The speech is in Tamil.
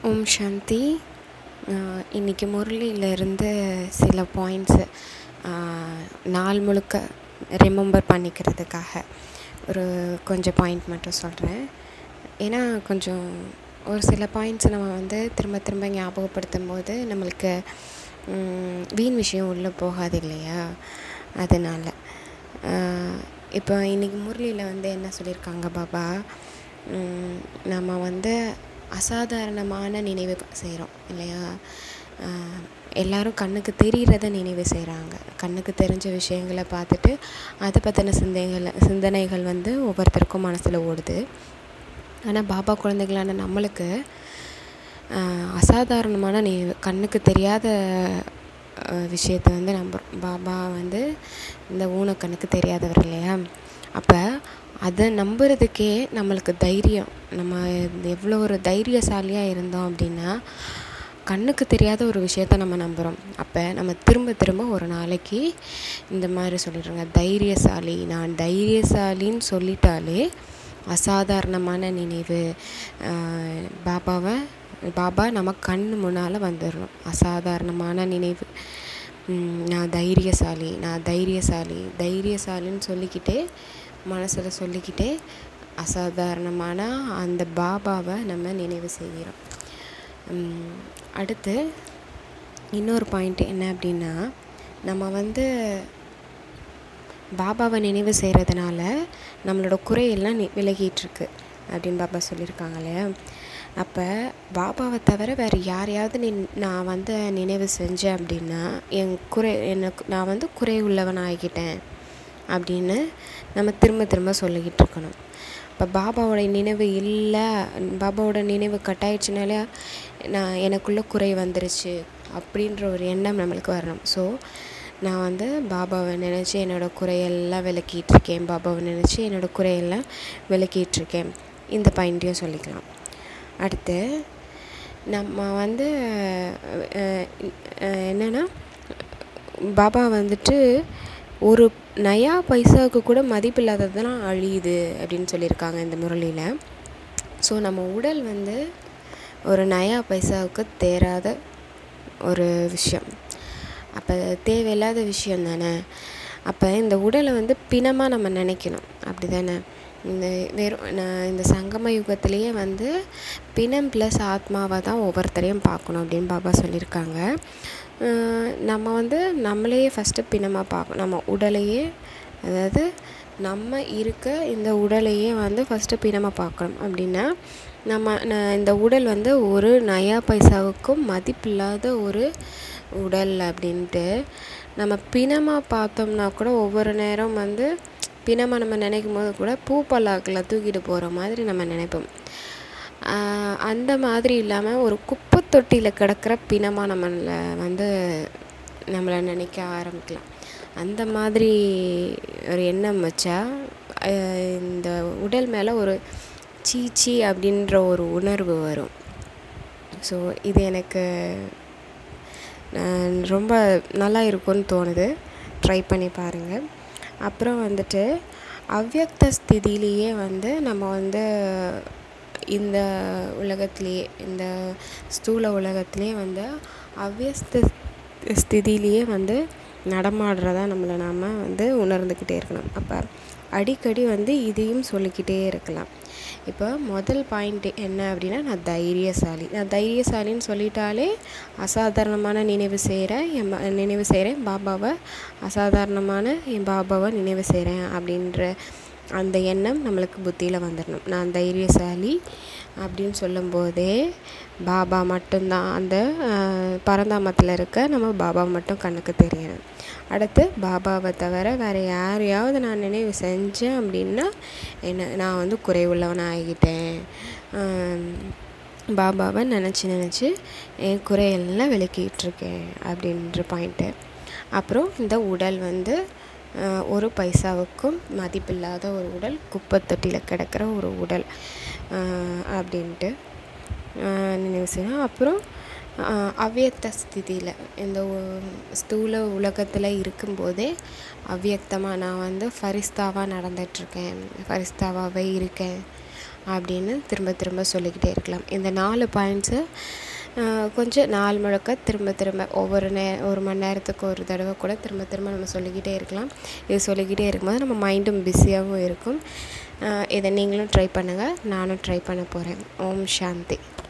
ஓம் சாந்தி இன்றைக்கி முரளியிலேருந்து சில பாயிண்ட்ஸு நாள் முழுக்க ரிமெம்பர் பண்ணிக்கிறதுக்காக ஒரு கொஞ்சம் பாயிண்ட் மட்டும் சொல்கிறேன் ஏன்னா கொஞ்சம் ஒரு சில பாயிண்ட்ஸை நம்ம வந்து திரும்ப திரும்ப ஞாபகப்படுத்தும் போது நம்மளுக்கு வீண் விஷயம் உள்ளே போகாது இல்லையா அதனால் இப்போ இன்றைக்கி முரளியில் வந்து என்ன சொல்லியிருக்காங்க பாபா நம்ம வந்து அசாதாரணமான நினைவு செய்கிறோம் இல்லையா எல்லோரும் கண்ணுக்கு தெரிகிறத நினைவு செய்கிறாங்க கண்ணுக்கு தெரிஞ்ச விஷயங்களை பார்த்துட்டு அதை பற்றின சிந்தைகள் சிந்தனைகள் வந்து ஒவ்வொருத்தருக்கும் மனசில் ஓடுது ஆனால் பாபா குழந்தைகளான நம்மளுக்கு அசாதாரணமான நினைவு கண்ணுக்கு தெரியாத விஷயத்த வந்து நம்புகிறோம் பாபா வந்து இந்த ஊனக்கண்ணுக்கு தெரியாதவர் இல்லையா அப்போ அதை நம்புறதுக்கே நம்மளுக்கு தைரியம் நம்ம எவ்வளோ ஒரு தைரியசாலியாக இருந்தோம் அப்படின்னா கண்ணுக்கு தெரியாத ஒரு விஷயத்த நம்ம நம்புகிறோம் அப்போ நம்ம திரும்ப திரும்ப ஒரு நாளைக்கு இந்த மாதிரி சொல்லிடுறோங்க தைரியசாலி நான் தைரியசாலின்னு சொல்லிட்டாலே அசாதாரணமான நினைவு பாபாவை பாபா நம்ம கண் முன்னால் வந்துடணும் அசாதாரணமான நினைவு நான் தைரியசாலி நான் தைரியசாலி தைரியசாலின்னு சொல்லிக்கிட்டே மனசில் சொல்லிக்கிட்டே அசாதாரணமான அந்த பாபாவை நம்ம நினைவு செய்கிறோம் அடுத்து இன்னொரு பாயிண்ட் என்ன அப்படின்னா நம்ம வந்து பாபாவை நினைவு செய்கிறதுனால நம்மளோட குறையெல்லாம் விலகிட்டுருக்கு அப்படின்னு பாபா சொல்லியிருக்காங்க இல்லையா அப்போ பாபாவை தவிர வேறு யாரையாவது நின் நான் வந்து நினைவு செஞ்சேன் அப்படின்னா என் குறை எனக்கு நான் வந்து குறை உள்ளவன் ஆகிட்டேன் அப்படின்னு நம்ம திரும்ப திரும்ப சொல்லிக்கிட்டு இருக்கணும் இப்போ பாபாவோட நினைவு இல்லை பாபாவோட நினைவு கட்டாயிடுச்சுனாலே நான் எனக்குள்ளே குறை வந்துருச்சு அப்படின்ற ஒரு எண்ணம் நம்மளுக்கு வரணும் ஸோ நான் வந்து பாபாவை நினச்சி என்னோடய குறையெல்லாம் விளக்கிட்டுருக்கேன் பாபாவை நினச்சி என்னோடய குறையெல்லாம் விளக்கிட்டுருக்கேன் இந்த பாயிண்ட்டையும் சொல்லிக்கலாம் அடுத்து நம்ம வந்து என்னென்னா பாபா வந்துட்டு ஒரு நயா பைசாவுக்கு கூட மதிப்பில்லாததெல்லாம் அழியுது அப்படின்னு சொல்லியிருக்காங்க இந்த முரளியில் ஸோ நம்ம உடல் வந்து ஒரு நயா பைசாவுக்கு தேராத ஒரு விஷயம் அப்போ தேவையில்லாத விஷயம் தானே அப்போ இந்த உடலை வந்து பிணமாக நம்ம நினைக்கணும் அப்படி தானே இந்த வெறும் நான் இந்த சங்கம யுகத்திலேயே வந்து பிணம் ப்ளஸ் ஆத்மாவை தான் ஒவ்வொருத்தரையும் பார்க்கணும் அப்படின்னு பாபா சொல்லியிருக்காங்க நம்ம வந்து நம்மளையே ஃபஸ்ட்டு பிணமாக பார்க்கணும் நம்ம உடலையே அதாவது நம்ம இருக்க இந்த உடலையே வந்து ஃபஸ்ட்டு பிணமாக பார்க்கணும் அப்படின்னா நம்ம இந்த உடல் வந்து ஒரு நயா பைசாவுக்கும் மதிப்பில்லாத ஒரு உடல் அப்படின்ட்டு நம்ம பிணமாக பார்த்தோம்னா கூட ஒவ்வொரு நேரம் வந்து பிணமாக நம்ம நினைக்கும் போது கூட பூ பல்லாக்கில் தூக்கிட்டு போகிற மாதிரி நம்ம நினைப்போம் அந்த மாதிரி இல்லாமல் ஒரு குப்பை தொட்டியில் கிடக்கிற பிணமாக நம்மளை வந்து நம்மளை நினைக்க ஆரம்பிக்கலாம் அந்த மாதிரி ஒரு எண்ணம் வச்சா இந்த உடல் மேலே ஒரு சீச்சி அப்படின்ற ஒரு உணர்வு வரும் ஸோ இது எனக்கு ரொம்ப நல்லா இருக்கும்னு தோணுது ட்ரை பண்ணி பாருங்கள் அப்புறம் வந்துட்டு அவ்வியக்த ஸ்திதியிலேயே வந்து நம்ம வந்து இந்த உலகத்துலேயே இந்த ஸ்தூல உலகத்துலேயே வந்து அவ்வியஸ்த ஸ்திதியிலேயே வந்து நடமாடுறதா நம்மளை நாம் வந்து உணர்ந்துக்கிட்டே இருக்கணும் அப்போ அடிக்கடி வந்து இதையும் சொல்லிக்கிட்டே இருக்கலாம் இப்போ முதல் பாயிண்ட் என்ன அப்படின்னா நான் தைரியசாலி நான் தைரியசாலின்னு சொல்லிட்டாலே அசாதாரணமான நினைவு செய்கிறேன் என் நினைவு செய்கிறேன் பாபாவை அசாதாரணமான என் பாபாவை நினைவு செய்கிறேன் அப்படின்ற அந்த எண்ணம் நம்மளுக்கு புத்தியில் வந்துடணும் நான் தைரியசாலி அப்படின்னு சொல்லும்போதே பாபா மட்டும்தான் அந்த பரந்தாமத்தில் இருக்க நம்ம பாபா மட்டும் கண்ணுக்கு தெரியணும் அடுத்து பாபாவை தவிர வேறு யாரையாவது நான் நினைவு செஞ்சேன் அப்படின்னா என்ன நான் வந்து குறை உள்ளவனாக ஆகிட்டேன் பாபாவை நினச்சி நினச்சி என் குறையெல்லாம் விளக்கிட்டுருக்கேன் அப்படின்ற பாயிண்ட்டு அப்புறம் இந்த உடல் வந்து ஒரு பைசாவுக்கும் மதிப்பில்லாத ஒரு உடல் குப்பை தொட்டியில் கிடக்கிற ஒரு உடல் அப்படின்ட்டு நினைவு செய்யணும் அப்புறம் அவ்வியக்த ஸ்திதியில் இந்த ஸ்தூல உலகத்தில் இருக்கும்போதே அவ்வியக்தமாக நான் வந்து ஃபரிஸ்தாவாக நடந்துகிட்ருக்கேன் ஃபரிஸ்தாவாகவே இருக்கேன் அப்படின்னு திரும்ப திரும்ப சொல்லிக்கிட்டே இருக்கலாம் இந்த நாலு பாயிண்ட்ஸை கொஞ்சம் நாள் முழுக்க திரும்ப திரும்ப ஒவ்வொரு நே ஒரு மணி நேரத்துக்கு ஒரு தடவை கூட திரும்ப திரும்ப நம்ம சொல்லிக்கிட்டே இருக்கலாம் இது சொல்லிக்கிட்டே இருக்கும்போது நம்ம மைண்டும் பிஸியாகவும் இருக்கும் இதை நீங்களும் ட்ரை பண்ணுங்கள் நானும் ட்ரை பண்ண போகிறேன் ஓம் சாந்தி